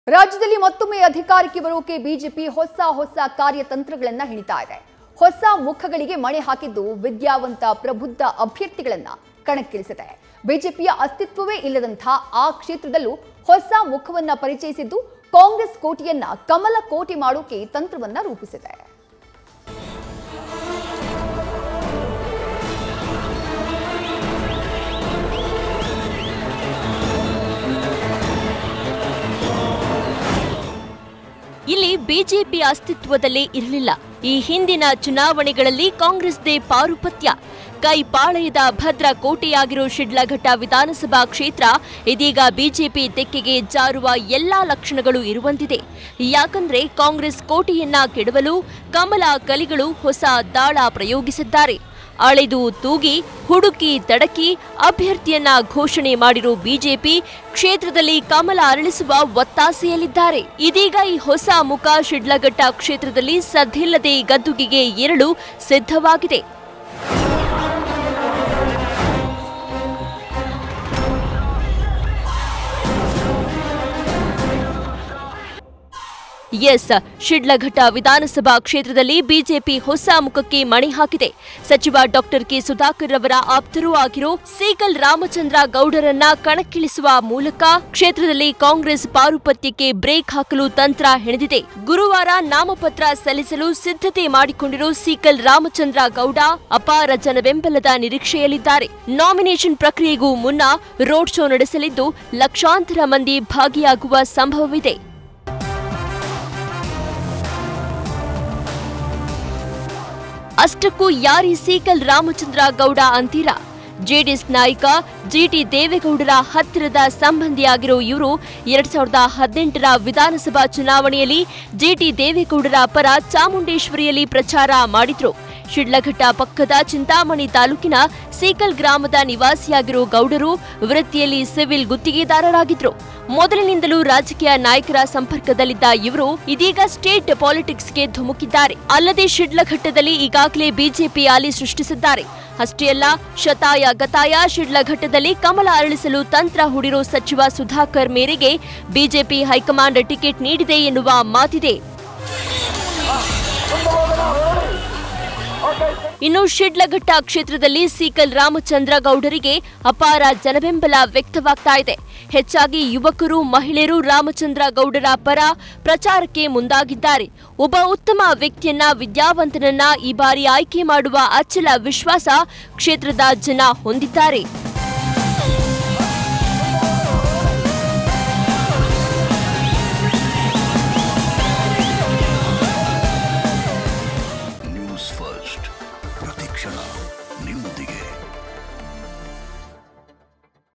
ರಾಜ್ಯದಲ್ಲಿ ಮತ್ತೊಮ್ಮೆ ಅಧಿಕಾರಕ್ಕೆ ಬರೋಕೆ ಬಿಜೆಪಿ ಹೊಸ ಹೊಸ ಕಾರ್ಯತಂತ್ರಗಳನ್ನ ಹಿಡಿತಾ ಇದೆ ಹೊಸ ಮುಖಗಳಿಗೆ ಮಣೆ ಹಾಕಿದ್ದು ವಿದ್ಯಾವಂತ ಪ್ರಬುದ್ಧ ಅಭ್ಯರ್ಥಿಗಳನ್ನ ಕಣಕ್ಕಿಳಿಸಿದೆ ಬಿಜೆಪಿಯ ಅಸ್ತಿತ್ವವೇ ಇಲ್ಲದಂತಹ ಆ ಕ್ಷೇತ್ರದಲ್ಲೂ ಹೊಸ ಮುಖವನ್ನ ಪರಿಚಯಿಸಿದ್ದು ಕಾಂಗ್ರೆಸ್ ಕೋಟೆಯನ್ನ ಕಮಲ ಕೋಟೆ ಮಾಡೋಕೆ ತಂತ್ರವನ್ನ ರೂಪಿಸಿದೆ ಇಲ್ಲಿ ಬಿಜೆಪಿ ಅಸ್ತಿತ್ವದಲ್ಲೇ ಇರಲಿಲ್ಲ ಈ ಹಿಂದಿನ ಚುನಾವಣೆಗಳಲ್ಲಿ ಕಾಂಗ್ರೆಸ್ದೇ ಪಾರುಪತ್ಯ ಕೈಪಾಳಯದ ಭದ್ರ ಕೋಟೆಯಾಗಿರೋ ಶಿಡ್ಲಘಟ್ಟ ವಿಧಾನಸಭಾ ಕ್ಷೇತ್ರ ಇದೀಗ ಬಿಜೆಪಿ ತೆಕ್ಕೆಗೆ ಜಾರುವ ಎಲ್ಲಾ ಲಕ್ಷಣಗಳು ಇರುವಂತಿದೆ ಯಾಕಂದ್ರೆ ಕಾಂಗ್ರೆಸ್ ಕೋಟೆಯನ್ನ ಕೆಡವಲು ಕಮಲ ಕಲಿಗಳು ಹೊಸ ದಾಳ ಪ್ರಯೋಗಿಸಿದ್ದಾರೆ ಅಳೆದು ತೂಗಿ ಹುಡುಕಿ ತಡಕಿ ಅಭ್ಯರ್ಥಿಯನ್ನ ಘೋಷಣೆ ಮಾಡಿರೋ ಬಿಜೆಪಿ ಕ್ಷೇತ್ರದಲ್ಲಿ ಕಮಲ ಅರಳಿಸುವ ಒತ್ತಾಸೆಯಲ್ಲಿದ್ದಾರೆ ಇದೀಗ ಈ ಹೊಸ ಮುಖ ಶಿಡ್ಲಘಟ್ಟ ಕ್ಷೇತ್ರದಲ್ಲಿ ಸದ್ದಿಲ್ಲದೆ ಗದ್ದುಗೆಗೆ ಏರಲು ಸಿದ್ಧವಾಗಿದೆ ಎಸ್ ಶಿಡ್ಲಘಟ್ಟ ವಿಧಾನಸಭಾ ಕ್ಷೇತ್ರದಲ್ಲಿ ಬಿಜೆಪಿ ಹೊಸ ಮುಖಕ್ಕೆ ಮಣೆ ಹಾಕಿದೆ ಸಚಿವ ಡಾಕ್ಟರ್ ಕೆ ಸುಧಾಕರ್ ಅವರ ಆಪ್ತರೂ ಆಗಿರೋ ಸೀಕಲ್ ರಾಮಚಂದ್ರ ಗೌಡರನ್ನ ಕಣಕ್ಕಿಳಿಸುವ ಮೂಲಕ ಕ್ಷೇತ್ರದಲ್ಲಿ ಕಾಂಗ್ರೆಸ್ ಪಾರುಪತ್ಯಕ್ಕೆ ಬ್ರೇಕ್ ಹಾಕಲು ತಂತ್ರ ಹೆಣೆದಿದೆ ಗುರುವಾರ ನಾಮಪತ್ರ ಸಲ್ಲಿಸಲು ಸಿದ್ಧತೆ ಮಾಡಿಕೊಂಡಿರೋ ಸೀಕಲ್ ರಾಮಚಂದ್ರ ಗೌಡ ಅಪಾರ ಜನಬೆಂಬಲದ ನಿರೀಕ್ಷೆಯಲ್ಲಿದ್ದಾರೆ ನಾಮಿನೇಷನ್ ಪ್ರಕ್ರಿಯೆಗೂ ಮುನ್ನ ರೋಡ್ ಶೋ ನಡೆಸಲಿದ್ದು ಲಕ್ಷಾಂತರ ಮಂದಿ ಭಾಗಿಯಾಗುವ ಸಂಭವವಿದೆ ಅಷ್ಟಕ್ಕೂ ಯಾರಿ ಸೀಕಲ್ ರಾಮಚಂದ್ರ ಗೌಡ ಅಂತೀರಾ ಜೆಡಿಎಸ್ ನಾಯಕ ಜಿಟಿ ದೇವೇಗೌಡರ ಹತ್ತಿರದ ಸಂಬಂಧಿಯಾಗಿರೋ ಇವರು ಎರಡ್ ಸಾವಿರದ ಹದಿನೆಂಟರ ವಿಧಾನಸಭಾ ಚುನಾವಣೆಯಲ್ಲಿ ಜಿಟಿ ದೇವೇಗೌಡರ ಪರ ಚಾಮುಂಡೇಶ್ವರಿಯಲ್ಲಿ ಪ್ರಚಾರ ಮಾಡಿದ್ರು ಶಿಡ್ಲಘಟ್ಟ ಪಕ್ಕದ ಚಿಂತಾಮಣಿ ತಾಲೂಕಿನ ಸೀಕಲ್ ಗ್ರಾಮದ ನಿವಾಸಿಯಾಗಿರೋ ಗೌಡರು ವೃತ್ತಿಯಲ್ಲಿ ಸಿವಿಲ್ ಗುತ್ತಿಗೆದಾರರಾಗಿದ್ರು ಮೊದಲಿನಿಂದಲೂ ರಾಜಕೀಯ ನಾಯಕರ ಸಂಪರ್ಕದಲ್ಲಿದ್ದ ಇವರು ಇದೀಗ ಸ್ಟೇಟ್ ಪಾಲಿಟಿಕ್ಸ್ಗೆ ಧುಮುಕಿದ್ದಾರೆ ಅಲ್ಲದೆ ಶಿಡ್ಲಘಟ್ಟದಲ್ಲಿ ಈಗಾಗಲೇ ಬಿಜೆಪಿ ಅಲಿ ಸೃಷ್ಟಿಸಿದ್ದಾರೆ ಅಷ್ಟೇ ಅಲ್ಲ ಶತಾಯ ಗತಾಯ ಶಿಡ್ಲಘಟ್ಟದಲ್ಲಿ ಕಮಲ ಅರಳಿಸಲು ತಂತ್ರ ಹೂಡಿರೋ ಸಚಿವ ಸುಧಾಕರ್ ಮೇರೆಗೆ ಬಿಜೆಪಿ ಹೈಕಮಾಂಡ್ ಟಿಕೆಟ್ ನೀಡಿದೆ ಎನ್ನುವ ಮಾತಿದೆ ಇನ್ನು ಶಿಡ್ಲಘಟ್ಟ ಕ್ಷೇತ್ರದಲ್ಲಿ ಸೀಕಲ್ ರಾಮಚಂದ್ರ ಗೌಡರಿಗೆ ಅಪಾರ ಜನಬೆಂಬಲ ವ್ಯಕ್ತವಾಗ್ತಾ ಇದೆ ಹೆಚ್ಚಾಗಿ ಯುವಕರು ಮಹಿಳೆಯರು ರಾಮಚಂದ್ರ ಗೌಡರ ಪರ ಪ್ರಚಾರಕ್ಕೆ ಮುಂದಾಗಿದ್ದಾರೆ ಒಬ್ಬ ಉತ್ತಮ ವ್ಯಕ್ತಿಯನ್ನ ವಿದ್ಯಾವಂತನನ್ನ ಈ ಬಾರಿ ಆಯ್ಕೆ ಮಾಡುವ ಅಚಲ ವಿಶ್ವಾಸ ಕ್ಷೇತ್ರದ ಜನ ಹೊಂದಿದ್ದಾರೆ ನ್ಯೂಸ್ ಫಸ್ಟ್ ಪ್ರತಿಕ್ಷಣ